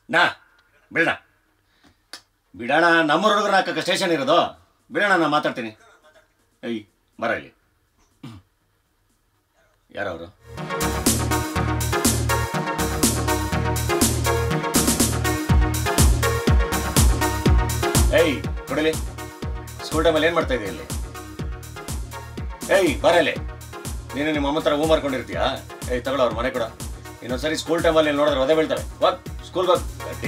ನಾ ಬಿಡೋಣ ಬಿಡೋಣ ನಮ್ಮ ಹುಡುಗರ ಹಾಕಕ್ಕೆ ಸ್ಟೇಷನ್ ಇರೋದು ಬಿಡೋಣ ನಾ ಮಾತಾಡ್ತೀನಿ ಏಯ್ ಬರ ಇಲ್ಲಿ ಯಾರವರು ಏಯ್ ಕೊಡಲಿ ಸ್ಕೂಲ್ ಟೈಮಲ್ಲಿ ಏನು ಮಾಡ್ತಾ ಇದೆಯಾ ಇಲ್ಲಿ ಏಯ್ ಬರಲಿ ನೀನು ನಿಮ್ಮ ಅಮ್ಮ ಹತ್ರ ಹೂ ಮಾಡ್ಕೊಂಡಿರ್ತೀಯಾ ಏಯ್ ತಗೊಳ ಅವ್ರ ಮನೆ ಕೂಡ ಇನ್ನೊಂದ್ಸರಿ ಸ್ಕೂಲ್ ಟೈಮಲ್ಲಿ ನೋಡಿದ್ರೆ ಒದೆ ಬೀಳ್ತಾರೆ ಹೋಗ್ ಸ್ಕೂಲ್ಗೆ ಹೋಗ್ ಗಟ್ಟಿ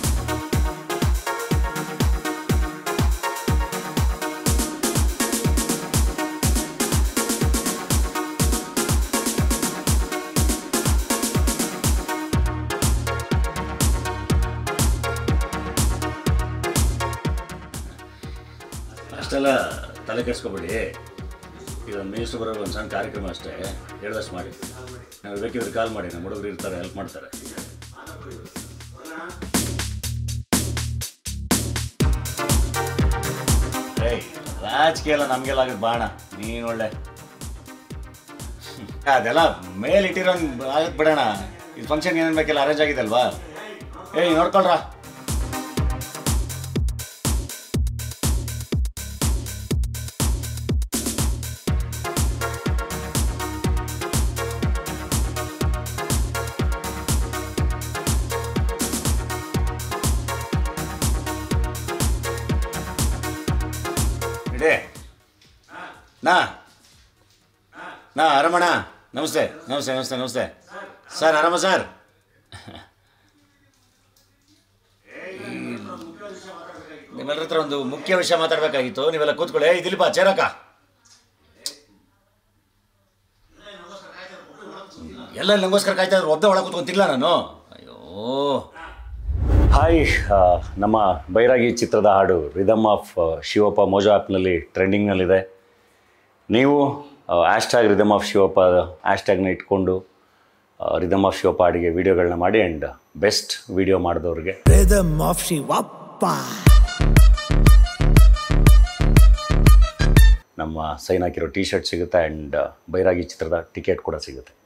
ಅಷ್ಟೆಲ್ಲ ತಲೆ ಕೆಡಿಸ್ಕೊಬೇಡಿ ಇದೊಂದು ಮಿನಿಸ್ಟರ್ ಬರೋ ಒಂದು ಸಣ್ಣ ಕಾರ್ಯಕ್ರಮ ಅಷ್ಟೇ ಹೇಳ್ದಷ್ಟು ಮಾಡಿ ನಾವು ಬೇಕಿದ್ರೆ ಕಾಲ್ ಮಾಡಿ ನಮ್ಮ ಹುಡುಗರು ಇರ್ತಾರೆ ಹೆಲ್ಪ್ ಮಾಡ್ತಾರೆ ಏಯ್ ರಾಜಕೀಯ ಎಲ್ಲ ನಮಗೆಲ್ಲ ಆಗೋದು ಬಾಣ ನೀನು ಒಳ್ಳೆ ಅದೆಲ್ಲ ಮೇಲಿಟ್ಟಿರೋ ಆಗತ್ತೆ ಬಿಡೋಣ ಇದು ಫಂಕ್ಷನ್ ಏನೇನು ಬೇಕೆಲ್ಲ ಅರೇಂಜ್ ಆಗಿದೆ ಅಲ್ವಾ ಏಯ್ ನೋಡ್ಕೊಳ್ರಾ ಇಡೇ ನಾ ನಾ ಆರಾಮಣ್ಣ ನಮಸ್ತೆ ನಮಸ್ತೆ ನಮಸ್ತೆ ನಮಸ್ತೆ ಸರ್ ಆರಾಮ ಸರ್ ನಿಮ್ಮೆಲ್ಲರ ಹತ್ರ ಒಂದು ಮುಖ್ಯ ವಿಷಯ ಮಾತಾಡಬೇಕಾಗಿತ್ತು ನೀವೆಲ್ಲ ಕೂತ್ಕೊಳ್ಳಿ ಏಯ್ ದಿಲೀಪ ಚೇರಕ್ಕ ಎಲ್ಲ ನಂಗೋಸ್ಕರ ಕಾಯ್ತಾ ಇದ್ರು ಒಬ್ಬೇ ಒಳಗೆ ಕೂತ್ಕೊಂತಿಲ್ಲ ನಾನು ಅಯ್ಯೋ ಹಾಯ್ ನಮ್ಮ ಬೈರಾಗಿ ಚಿತ್ರದ ಹಾಡು ರಿದಮ್ ಆಫ್ ಶಿವಪ್ಪ ಮೋಜೋ ಆ್ಯಪ್ನಲ್ಲಿ ಟ್ರೆಂಡಿಂಗ್ನಲ್ಲಿದೆ ನೀವು ಆ್ಯಶ್ಟ್ಯಾಗ್ ರಿದಮ್ ಆಫ್ ಶಿವಪ್ಪ ಆ್ಯಶ್ಟ್ಯಾಗ್ನ ಇಟ್ಕೊಂಡು ರಿದಮ್ ಆಫ್ ಶಿವಪ್ಪ ಹಾಡಿಗೆ ವೀಡಿಯೋಗಳನ್ನ ಮಾಡಿ ಆ್ಯಂಡ್ ಬೆಸ್ಟ್ ವೀಡಿಯೋ ಮಾಡಿದವ್ರಿಗೆ Rhythm of Shivappa. ನಮ್ಮ ಸೈನ್ ಹಾಕಿರೋ ಟಿ ಶರ್ಟ್ ಸಿಗುತ್ತೆ ಆ್ಯಂಡ್ ಬೈರಾಗಿ ಚಿತ್ರದ ಟಿಕೆಟ್ ಕೂಡ ಸಿಗುತ್ತೆ